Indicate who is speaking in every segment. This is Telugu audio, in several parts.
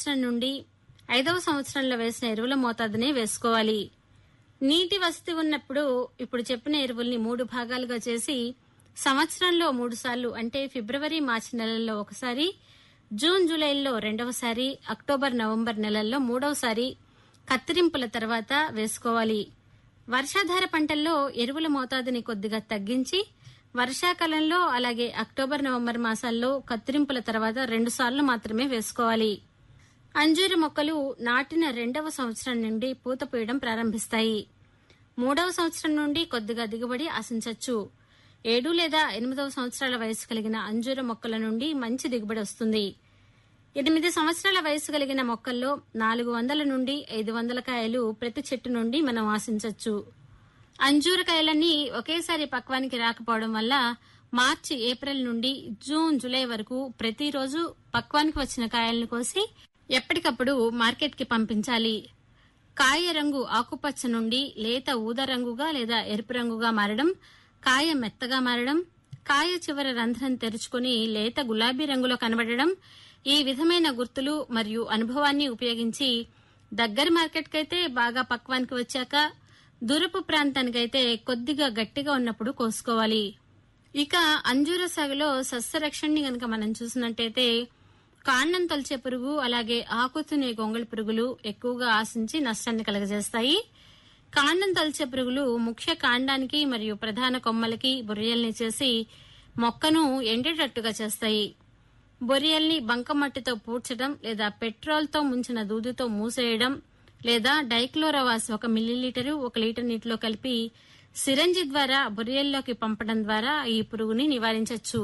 Speaker 1: సంవత్సరం నుండి ఐదవ సంవత్సరంలో వేసిన ఎరువుల మోతాదునే వేసుకోవాలి నీటి వసతి ఉన్నప్పుడు ఇప్పుడు చెప్పిన ఎరువుల్ని మూడు భాగాలుగా చేసి సంవత్సరంలో మూడు సార్లు అంటే ఫిబ్రవరి మార్చి నెలల్లో ఒకసారి జూన్ జూలైల్లో రెండవసారి అక్టోబర్ నవంబర్ నెలల్లో మూడవసారి కత్తిరింపుల తర్వాత వేసుకోవాలి వర్షాధార పంటల్లో ఎరువుల మోతాదుని కొద్దిగా తగ్గించి వర్షాకాలంలో అలాగే అక్టోబర్ నవంబర్ మాసాల్లో కత్తిరింపుల తర్వాత రెండుసార్లు మాత్రమే వేసుకోవాలి అంజూరు మొక్కలు నాటిన రెండవ సంవత్సరం నుండి పూత పూయడం ప్రారంభిస్తాయి మూడవ సంవత్సరం నుండి కొద్దిగా దిగుబడి ఆశించవచ్చు ఏడు లేదా ఎనిమిదవ సంవత్సరాల వయసు కలిగిన అంజూర మొక్కల నుండి మంచి దిగుబడి వస్తుంది ఎనిమిది సంవత్సరాల వయసు కలిగిన మొక్కల్లో నాలుగు వందల నుండి ఐదు వందల కాయలు ప్రతి చెట్టు నుండి మనం ఆశించవచ్చు అంజూర కాయలన్నీ ఒకేసారి పక్వానికి రాకపోవడం వల్ల మార్చి ఏప్రిల్ నుండి జూన్ జూలై వరకు ప్రతిరోజు పక్వానికి వచ్చిన కాయలను కోసి ఎప్పటికప్పుడు మార్కెట్కి పంపించాలి కాయ రంగు ఆకుపచ్చ నుండి లేత ఊద రంగుగా లేదా ఎరుపు రంగుగా మారడం కాయ మెత్తగా మారడం కాయ చివర రంధ్రం తెరుచుకుని లేత గులాబీ రంగులో కనబడడం ఈ విధమైన గుర్తులు మరియు అనుభవాన్ని ఉపయోగించి దగ్గర మార్కెట్కైతే బాగా పక్వానికి వచ్చాక దూరపు ప్రాంతానికైతే కొద్దిగా గట్టిగా ఉన్నప్పుడు కోసుకోవాలి ఇక అంజూర సాగులో సస్యరక్షణని గనక మనం చూసినట్టయితే కాండం తొలిచే పురుగు అలాగే ఆకు తినే గొంగళి పురుగులు ఎక్కువగా ఆశించి నష్టాన్ని కలగజేస్తాయి కాండం తొలిచే పురుగులు ముఖ్య కాండానికి మరియు ప్రధాన కొమ్మలకి బొరియల్ని చేసి మొక్కను ఎండేటట్టుగా చేస్తాయి బొరియల్ని బంకమట్టితో పూడ్చడం లేదా పెట్రోల్తో ముంచిన దూదితో మూసేయడం లేదా డైక్లోరవాస్ ఒక మిల్లీలీటరు ఒక లీటర్ నీటిలో కలిపి సిరంజి ద్వారా బొరియల్లోకి పంపడం ద్వారా ఈ పురుగుని నివారించవచ్చు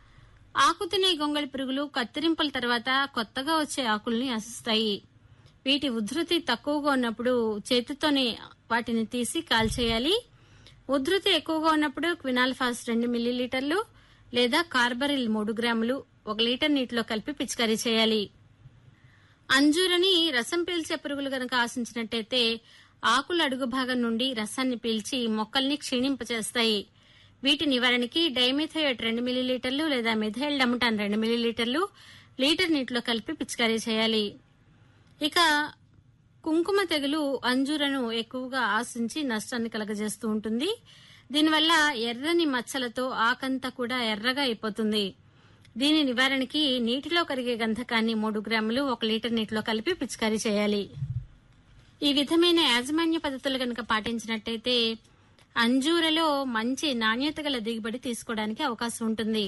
Speaker 1: ఆకుతినే గొంగళి పురుగులు కత్తిరింపుల తర్వాత కొత్తగా వచ్చే ఆకుల్ని ఆశిస్తాయి వీటి ఉధృతి తక్కువగా ఉన్నప్పుడు చేతితోనే వాటిని తీసి కాల్చేయాలి ఉధృతి ఎక్కువగా ఉన్నప్పుడు క్వినాల్ఫాస్ రెండు మిల్లీలీటర్లు లేదా కార్బరిల్ మూడు గ్రాములు ఒక లీటర్ నీటిలో కలిపి పిచికారీ చేయాలి అంజూరని రసం పీల్చే పురుగులు గనక ఆశించినట్టయితే ఆకుల అడుగు భాగం నుండి రసాన్ని పీల్చి మొక్కల్ని క్షీణింపచేస్తాయి వీటి నివారణకి డైమిథయోట్ రెండు మిల్లీలీటర్లు లేదా మిథైల్ డమటాన్ రెండు మిల్లీలీటర్లు లీటర్ నీటిలో కలిపి పిచికారీ చేయాలి ఇక కుంకుమ తెగులు అంజూరను ఎక్కువగా ఆశించి నష్టాన్ని కలగజేస్తూ ఉంటుంది దీనివల్ల ఎర్రని మచ్చలతో ఆకంతా కూడా ఎర్రగా అయిపోతుంది దీని నివారణకి నీటిలో కరిగే గంధకాన్ని మూడు గ్రాములు ఒక లీటర్ నీటిలో కలిపి పిచికారీ చేయాలి ఈ విధమైన యాజమాన్య పద్ధతులు గనక పాటించినట్టయితే అంజూరలో మంచి నాణ్యత గల దిగుబడి తీసుకోవడానికి అవకాశం ఉంటుంది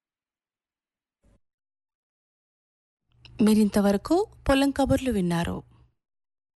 Speaker 2: మీరింతవరకు పొలం కబుర్లు విన్నారు